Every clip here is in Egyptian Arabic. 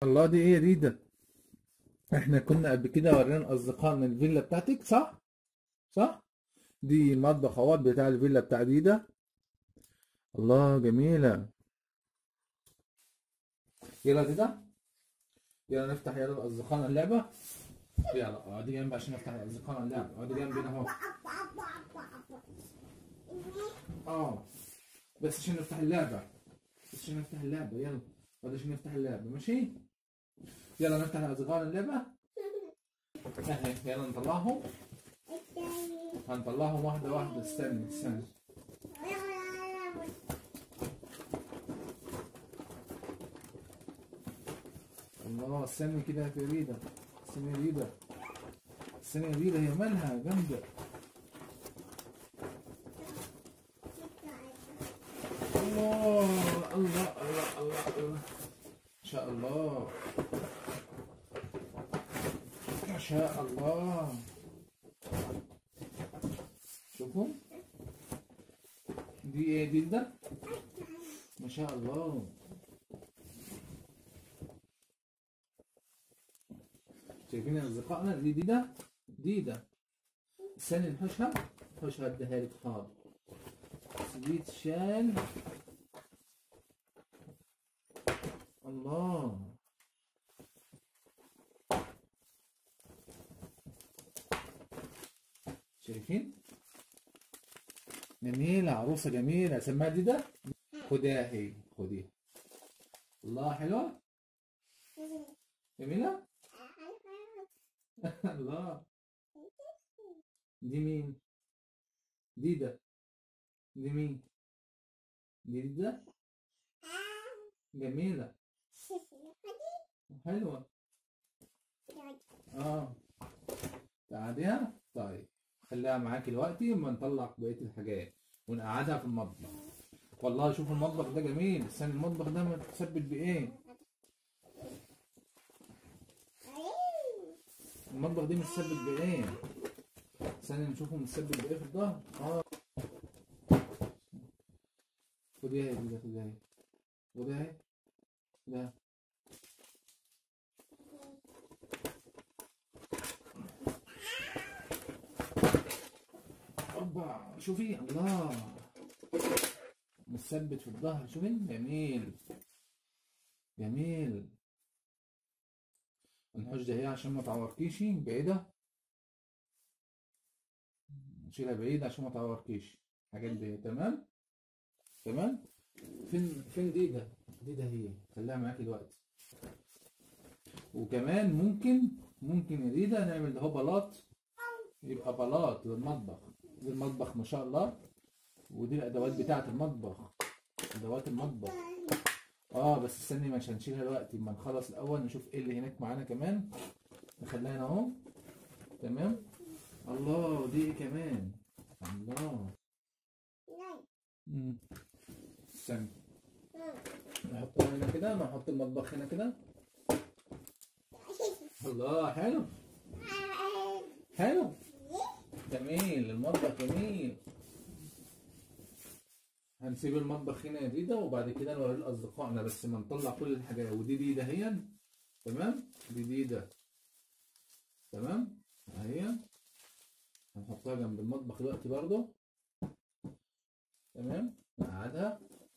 الله دي ايه دي ده احنا كنا قبل كده ورينا اصدقائنا الفيلا بتاعتك صح صح دي المطبخ اهوت بتاع الفيلا بتاع ديدا الله جميلة يلا ديدا يلا نفتح يلا لاصدقائنا اللعبة يلا اقعدي جنبي عشان نفتح لاصدقائنا اللعبة اقعدي جنبي هنا اهو اه بس عشان نفتح اللعبة بس عشان نفتح اللعبة يلا اقعدي عشان نفتح اللعبة ماشي يلا نفتح لاصدقائنا اللعبة اهي يلا نطلعهم هنطلعهم واحدة واحدة استني استني الله استني كده يا فريدة استني يا ريدة استني يا ريدة هي مالها جامدة الله الله الله الله الله ما شاء الله ما شاء الله شوفوا دي ايه دي ده ما شاء الله شايفين يا اصدقائنا دي دي ده دي ده استني نحوشها نحوشها اديها لك حاضر بس دي تشال الله شايفين جميلة عروسة جميلة سماها دي ده خديها هي خديها الله حلوة جميلة الله دي مين دي ده دي مين دي ده جميلة حلوة اه تقعديها طيب خليها معاكي دلوقتي اما نطلع بقية الحاجات ونقعدها في المطبخ والله شوف المطبخ ده جميل استنى المطبخ ده متثبت بايه المطبخ دي متثبت بايه استنى نشوفه متثبت بايه في الظهر اه خديها يا دي خديها اهي خديها اهي خديها اوبا شوفي الله متثبت في الظهر شوفي جميل جميل الحوش ده ايه عشان ما تعوركيش بعيدة نشيلها بعيد عشان ما تعوركيش الحاجات دي تمام تمام فين فين دي ده دي ده هي خليها معاكي دلوقتي وكمان ممكن ممكن يا ريدة نعمل ده هو بلاط يبقى بلاط للمطبخ دي المطبخ ما شاء الله ودي الادوات بتاعه المطبخ ادوات المطبخ اه بس استني مش هنشيلها دلوقتي اما نخلص الاول نشوف ايه اللي هناك معانا كمان نخليها هنا اهو تمام الله دي ايه كمان الله امم استني نحطها هنا كده نحط المطبخ هنا كده الله حلو حلو جميل المطبخ جميل هنسيب المطبخ هنا يا ديدا وبعد كده نوريه لاصدقائنا بس ما نطلع كل الحاجات ودي ديدا هي تمام دي ديدا تمام اهي هنحطها جنب المطبخ دلوقتي برضو تمام نقعدها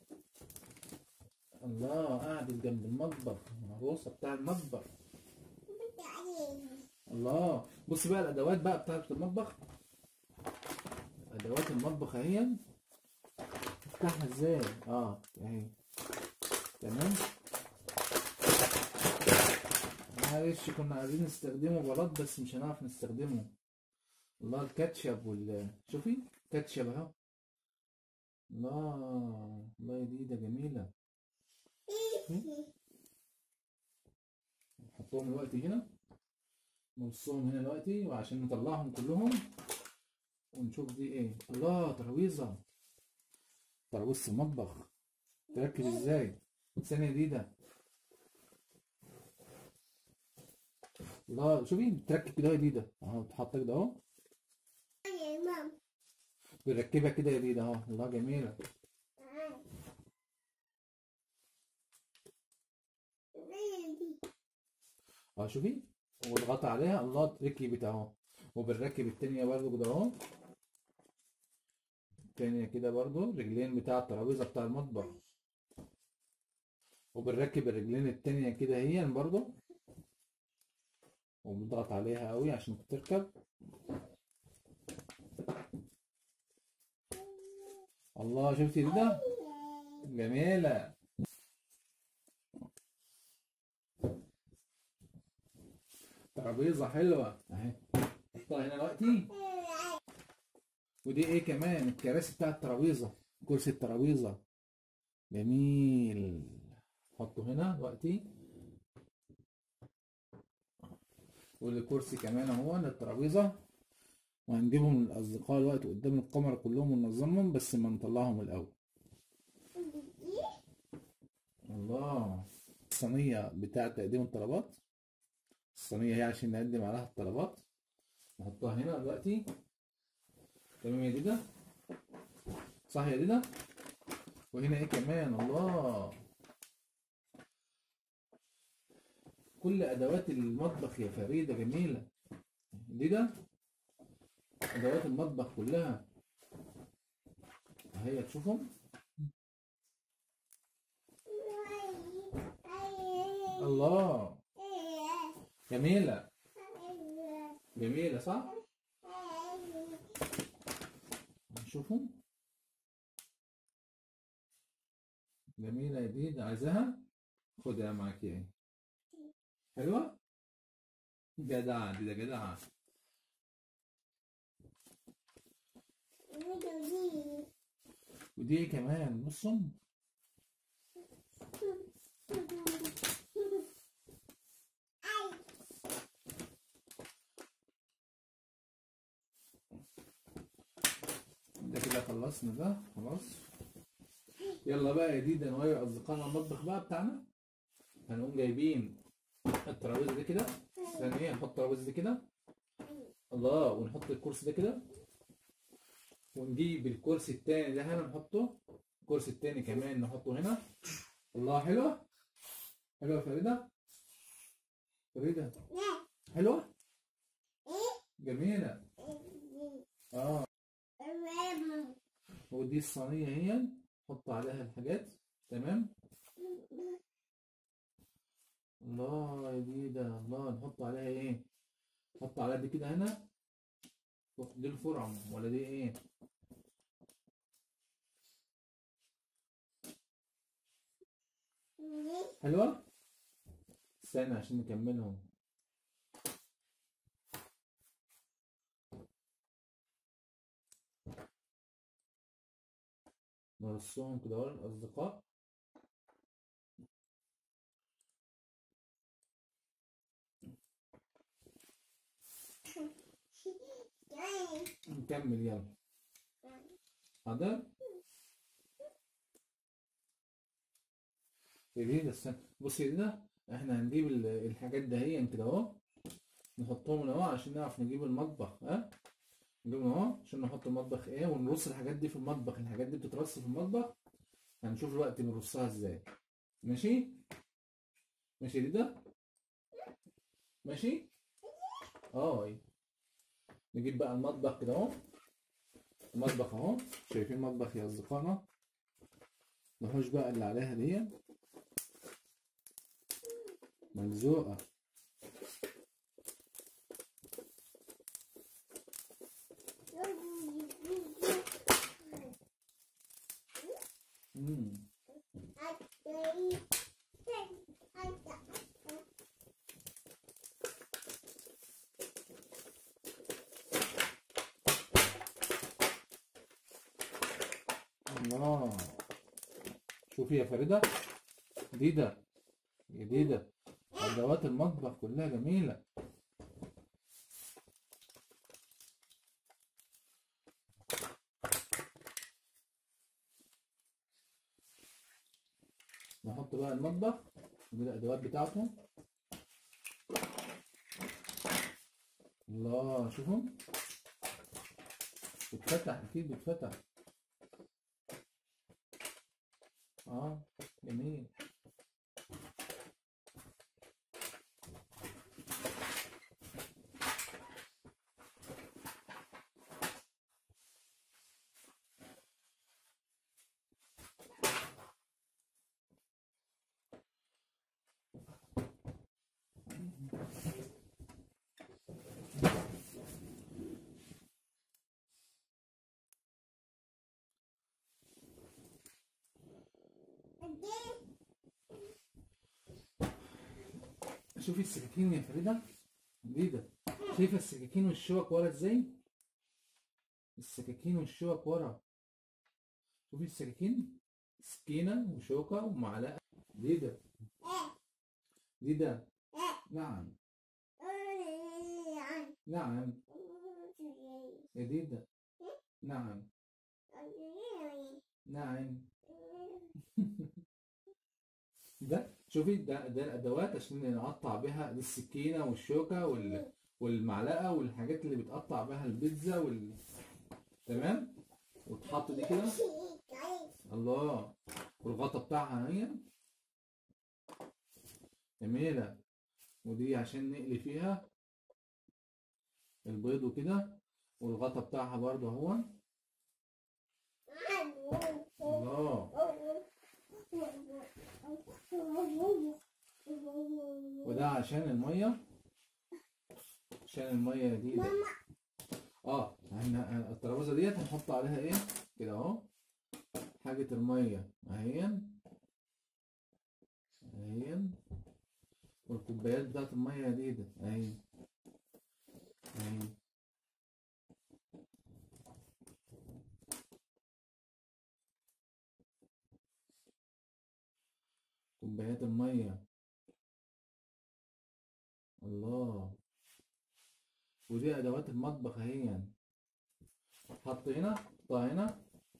الله قعدت جنب المطبخ العروسه بتاع المطبخ الله بص بقى الادوات بقى بتاعت المطبخ ادوات المطبخ اهي تفتحها ازاي اه اهي تمام معلش كنا عايزين نستخدمه بلاط بس مش هنعرف نستخدمه الله الكاتشب وال شوفي كاتشب اهو الله الله دي ده جميلة نحطهم دلوقتي هنا نرصهم هنا دلوقتي وعشان نطلعهم كلهم ونشوف دي ايه الله ترويزة ترويزة المطبخ تركب ازاي ثانية جديدة الله شوفي بتركب كده جديدة اهو تحط كده اهو بنركبها كده جديدة اهو الله جميلة اه شوفي واضغط عليها الله ركبت اهو وبنركب التانية برضو كده اهو التانية كده برضو رجلين بتاع الترابيزة بتاع المطبخ وبنركب الرجلين التانية كده هي برضو وبنضغط عليها قوي عشان تركب الله شفتي ده جميلة ترابيزة حلوة اهي نحطها هنا دلوقتي ودي ايه كمان الكراسي بتاع الترابيزة كرسي الترابيزة جميل حطه هنا دلوقتي والكرسي كمان اهو للترابيزة وهنجيبهم للأصدقاء الوقت قدام الكاميرا كلهم وننظمهم بس ما نطلعهم الأول الله الصينية بتاعة تقديم الطلبات الصينية هي عشان نقدم عليها الطلبات نحطها هنا دلوقتي تمام يا ديدا صح يا ديدا وهنا ايه كمان الله كل ادوات المطبخ يا فريدة جميلة ديدا ادوات المطبخ كلها اهي تشوفهم الله جميلة جميلة صح؟ نشوفهم جميلة يا ديد عايزاها؟ خدها معاك اهي حلوة؟ جدعة دي ده جدعة ودي إيه كمان بصوا ده كده خلصنا ده خلاص يلا بقى يا ديدا نغير اصدقائنا المطبخ بقى بتاعنا هنقوم جايبين الترابيزه دي كده ثانية نحط الترابيزه دي كده الله ونحط الكرسي ده كده ونجيب الكرسي التاني ده هنا نحطه الكرسي التاني كمان نحطه هنا الله حلوة حلوة يا فريدة فريدة حلوة جميلة اه ودي الصينية هي نحط عليها الحاجات تمام الله يا ديدا الله نحط عليها ايه نحط عليها دي كده هنا دي الفرع ولا دي ايه حلوة استنى عشان نكملهم نرصهم كده ورا الأصدقاء نكمل يلا حاضر ايه ده استنى بص يا ده احنا هنجيب ال- الحاجات دهيا كده اهو نحطهم هنا اهو عشان نعرف نجيب المطبخ ها نجيبهم اهو عشان نحط المطبخ ايه ونرص الحاجات دي في المطبخ الحاجات دي بتترص في المطبخ هنشوف الوقت بنرصها ازاي ماشي ماشي يا ده ماشي اه ايه نجيب بقى المطبخ كده اهو المطبخ اهو شايفين المطبخ يا اصدقائنا نحوش بقى اللي عليها دي ملزوقة مم. الله شوفي يا فريدة ديدا يا ديدا أدوات المطبخ كلها جميلة نحط بقى المطبخ ودي الأدوات بتاعته الله شوفهم بتفتح أكيد بتفتح اه جميل شوفي السكاكين يا فريدة فريدة شايفة السكاكين والشوك ورا ازاي السكاكين والشوك ورا شوفي السكاكين سكينة وشوكة ومعلقة ديدا ديدا نعم نعم يا ديدا نعم نعم ده شوفي ده ده الادوات عشان نقطع بيها دي السكينه والشوكه وال والمعلقه والحاجات اللي بتقطع بيها البيتزا وال تمام وتحط دي كده الله والغطا بتاعها هي جميله ودي عشان نقلي فيها البيض وكده والغطا بتاعها برضه اهو الله وده عشان المية عشان المية دي ده. اه احنا الترابيزة ديت هنحط عليها ايه كده اهو حاجة المية اهي اهي والكوبايات بتاعت المية دي ده اهي اهي كوبايات المية الله ودي أدوات المطبخ اهي حط هنا حطها هنا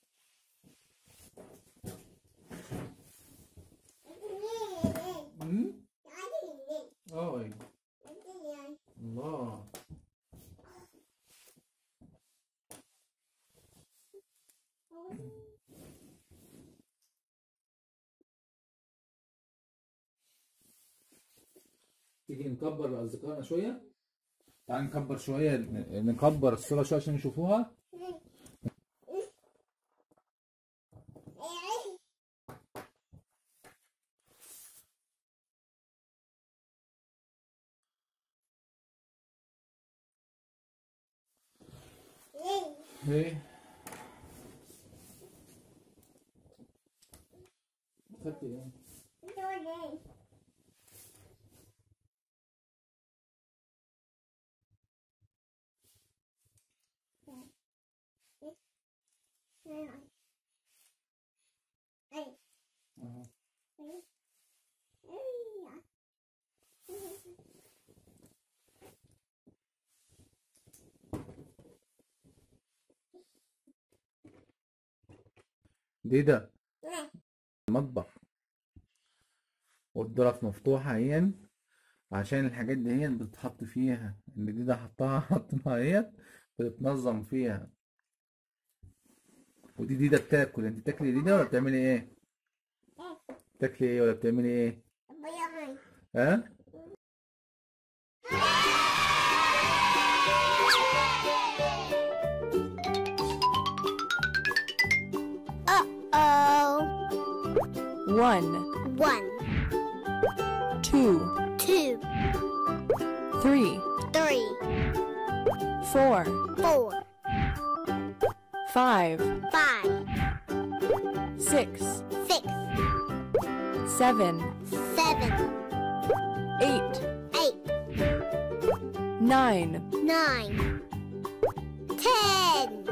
أمم؟ اه أيوة. الله تيجي نكبر لأصدقائنا شوية تعال نكبر شوية نكبر الصورة شوية عشان يشوفوها ايه خدت ايه أهو. دي ده المطبخ والظرف مفتوحة اهي عشان الحاجات دي هي اللي بتتحط فيها اللي دي ده حطها حطها اهي بتتنظم فيها ودي دي ده بتاكل انت بتاكلي دي ده ولا بتعملي ايه؟ بتاكلي ايه ولا بتعملي ايه؟ ها؟ Oh. One, One, two, two, three, three, four, four, five, five, six, six, seven, seven, eight, eight, nine, nine, ten.